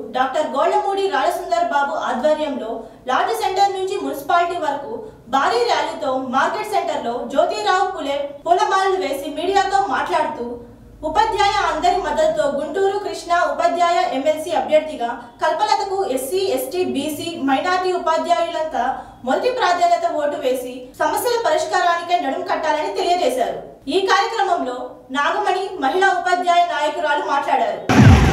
doctor గోళ్లమూడి రాజసుందర్ బాబు ఆధ్వర్యంలో LADS centre నుంచి municipality వరకు భారీ ర్యాలీతో మార్కెట్ సెంటర్ లో జ్యోతిరావు పులే పూలమాలలు వేసి మీడియాతో మాట్లాడుతూ ఉపాధ్యాయ అందరి మద్దతుతో గుంటూరు కృష్ణ ఉపాధ్యాయ ఎమ్మెల్సీ అభ్యర్థిగా కల్పలతకు ఎస్సీ ఎస్టీ బీసీ మైనార్టీ ఉపాధ్యాయులంతా మొదటి ప్రాధాన్యత ఓటు వేసి సమస్యల పరిష్కారానికే నడుం కట్టాలని తెలియజేశారు ఈ కార్యక్రమంలో నాగమణి మహిళా ఉపాధ్యాయ నాయకురాలు మాట్లాడారు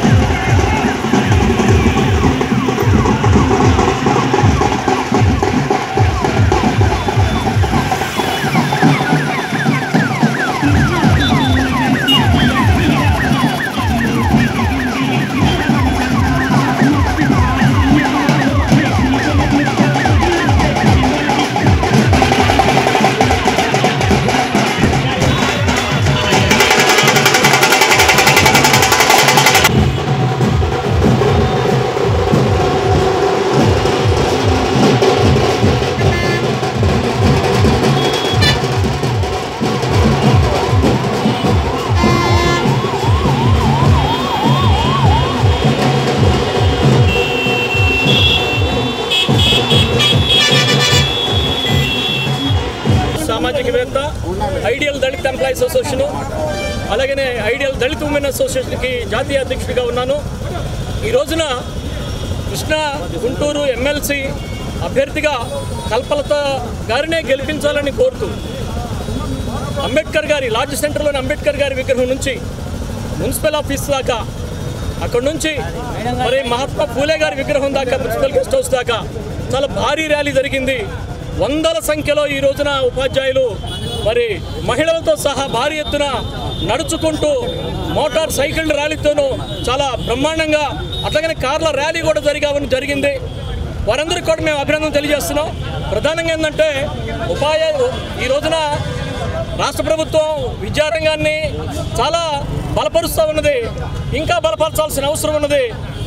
సామాజికవేత్త ఐడియల్ దళిత్ ఎంప్లాయీస్ అసోసియేషన్ అలాగనే ఐడియల్ దళిత్ ఉమెన్ అసోసియేషన్కి జాతీయ అధ్యక్షుడిగా ఉన్నాను ఈ రోజున కృష్ణా గుంటూరు ఎమ్మెల్సీ అభ్యర్థిగా కల్పలత గారినే గెలిపించాలని కోరుతూ అంబేద్కర్ గారి లాడ్జ్ సెంటర్లోని అంబేద్కర్ గారి విగ్రహం నుంచి మున్సిపల్ ఆఫీస్ దాకా అక్కడ నుంచి మరి మహాత్మా పూలే గారి విగ్రహం దాకా మున్సిపల్ గెస్ట్ హౌస్ దాకా చాలా భారీ ర్యాలీ జరిగింది వందల సంఖ్యలో ఈ రోజున ఉపాధ్యాయులు మరి మహిళలతో సహా భారీ ఎత్తున నడుచుకుంటూ మోటార్ సైకిల్ ర్యాలీతోనూ చాలా బ్రహ్మాండంగా అట్లాగనే కార్ల ర్యాలీ కూడా జరిగావని జరిగింది వారందరికీ కూడా మేము అభినందన తెలియజేస్తున్నాం ప్రధానంగా ఏంటంటే ఉపాయ ఈ రోజున రాష్ట్ర ప్రభుత్వం విద్యారంగాన్ని చాలా బలపరుస్తూ ఉన్నది ఇంకా బలపరచాల్సిన అవసరం ఉన్నది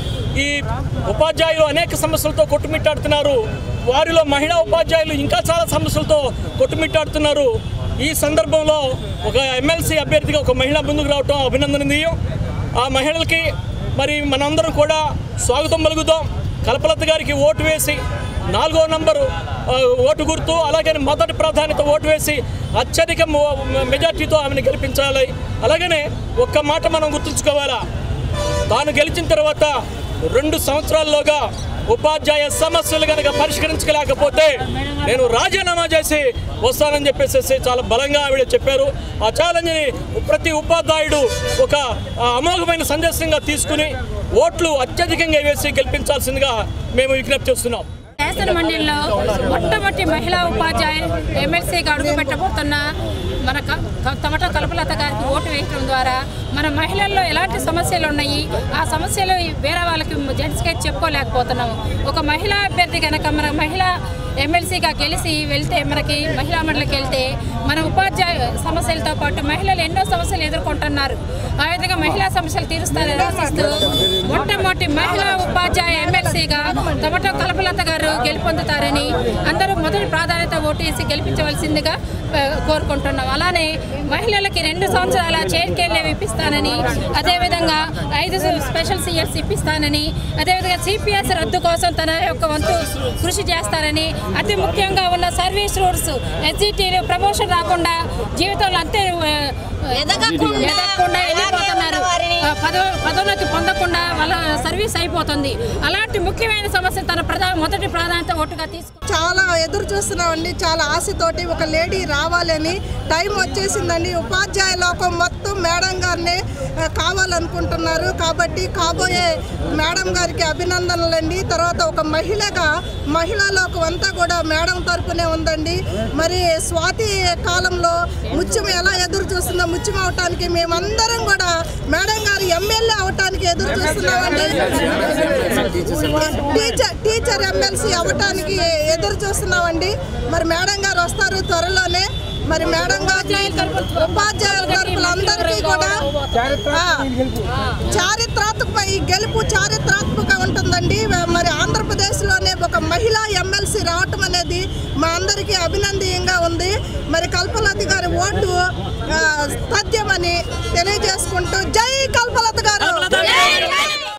ఈ ఉపాధ్యాయులు అనేక సమస్యలతో కొట్టుమిట్టాడుతున్నారు వారిలో మహిళా ఉపాధ్యాయులు ఇంకా చాలా సమస్యలతో కొట్టుమిట్టాడుతున్నారు ఈ సందర్భంలో ఒక ఎమ్మెల్సీ అభ్యర్థిగా ఒక మహిళ ముందుకు రావటం అభినందనీయం ఆ మహిళలకి మరి మనందరం కూడా స్వాగతం పలుకుతాం కల్పలత గారికి ఓటు వేసి నాలుగో నంబరు ఆ, ఓటు గుర్తు అలాగే మొదటి ప్రాధాన్యత ఓటు వేసి అత్యధిక మొ- మెజార్టీతో ఆమెను గెలిపించాలి అలాగనే ఒక్క మాట మనం గుర్తుంచుకోవాలా తాను గెలిచిన తర్వాత రెండు సంవత్సరాల్లోగా ఉపాధ్యాయ సమస్యలు కనుక పరిష్కరించలేకపోతే నేను రాజీనామా చేసి వస్తానని చెప్పేసి చాలా బలంగా ఆవిడ చెప్పారు ఆ ఛాలెంజ్ని ప్రతి ఉపాధ్యాయుడు ఒక ఆ, అమోఘమైన సందేశంగా తీసుకుని ఓట్లు అత్యధికంగా వేసి గెలిపించాల్సిందిగా మేము విజ్ఞప్తి చేస్తున్నాం శాసన మండలిలో మొట్టమొదటి మహిళా ఉపాధ్యాయ ఎమ్మెల్సీగా అడుగు పెట్టబోతున్న మన క- క- తమట కల్పలత గారికి ఓటు వేయడం ద్వారా మన మహిళల్లో ఎలాంటి సమస్యలు ఉన్నాయి ఆ సమస్యలు ఈ వేరే వాళ్ళకి జెంట్స్కి చెప్పుకోలేకపోతున్నాము ఒక మహిళా అభ్యర్థి కనుక మన మహిళా ఎమ్మెల్సీగా గెలిచి వెళ్తే మనకి మహిళా మండలికి వెళ్తే మన ఉపాధ్యాయ సమస్యలతో పాటు మహిళలు ఎన్నో సమస్యలు ఎదుర్కొంటున్నారు ఆ విధంగా మహిళా సమస్యలు తీరుస్తారని ఆశిస్తూ మొట్టమొదటి మహిళా ఉపాధ్యాయ ఎమ్మెల్సీగా తమటో కల్పలత గారు గెలుపొందుతారని అందరూ మొదటి ప్రాధాన్యత ఓటేసి గెలిపించవలసిందిగా ఆ, కోరుకుంటున్నాం అలానే మహిళలకి రెండు సంవత్సరాల చైర్ కేర్లు ఇప్పిస్తానని అదేవిధంగా ఐదు స్పెషల్ సిఎస్ ఇప్పిస్తానని అదేవిధంగా సిపిఎస్ రద్దు కోసం తన యొక్క వంతు కృషి చేస్తారని అతి ముఖ్యంగా ఉన్న సర్వీస్ రూల్స్ ఎస్జిటీలు ప్రమోషన్ రాకుండా జీవితంలో అంతే ఆ, ఎదగకుండా ఎదగకుండా వెళ్ళిపోతున్నారు ఆ, పదో పదోన్నతి పొందకుండా వాళ్ళ సర్వీస్ అయిపోతుంది అలాంటి ముఖ్యమైన సమస్య తన ప్రధా మొదటి ప్రాధాన్యత ఓటుగా తీసుకు చాలా ఎదురు చూస్తున్నామండి చాలా ఆశతోటి ఒక లేడీ రావాలని టైం వచ్చేసిందండి ఉపాధ్యాయ లోకం మొత్తం మేడం గారిని ఆ, కావాలనుకుంటున్నారు కాబట్టి కాబోయే మేడం గారికి అభినందనలండి తర్వాత ఒక మహిళగా మహిళా లోకం అంతా కూడా మేడం తరపునే ఉందండి మరి స్వాతి కాలంలో ముత్యం ఎలా ఎదురు చూస్తుందో ముత్యం అవటానికి మేమందరం కూడా మేడం గారు ఎమ్మెల్యే అవటానికి ఎదురు చూస్తున్నామండి టీచర్ టీచర్ ఎమ్మెల్సీ అవ్వటానికి ఎదురు చూస్తున్నామండి మరి మేడం గారు వస్తారు త్వరలోనే మరి మేడం గారి ఉపాధ్యాయుల తరపులందరికీ కూడా ఆ, చారిత్రాత్మక ఈ గెలుపు చారిత్రాత్మక ఉంటుందండి మరి ఆంధ్రప్రదేశ్లోనే ఒక మహిళా ఎమ్మెల్సీ రావటం అనేది మా అందరికీ అభినందనీయంగా ఉంది మరి కల్పలత గారి ఓటు ఆ, తథ్యమని తెలియజేసుకుంటూ జై కల్పలత గారు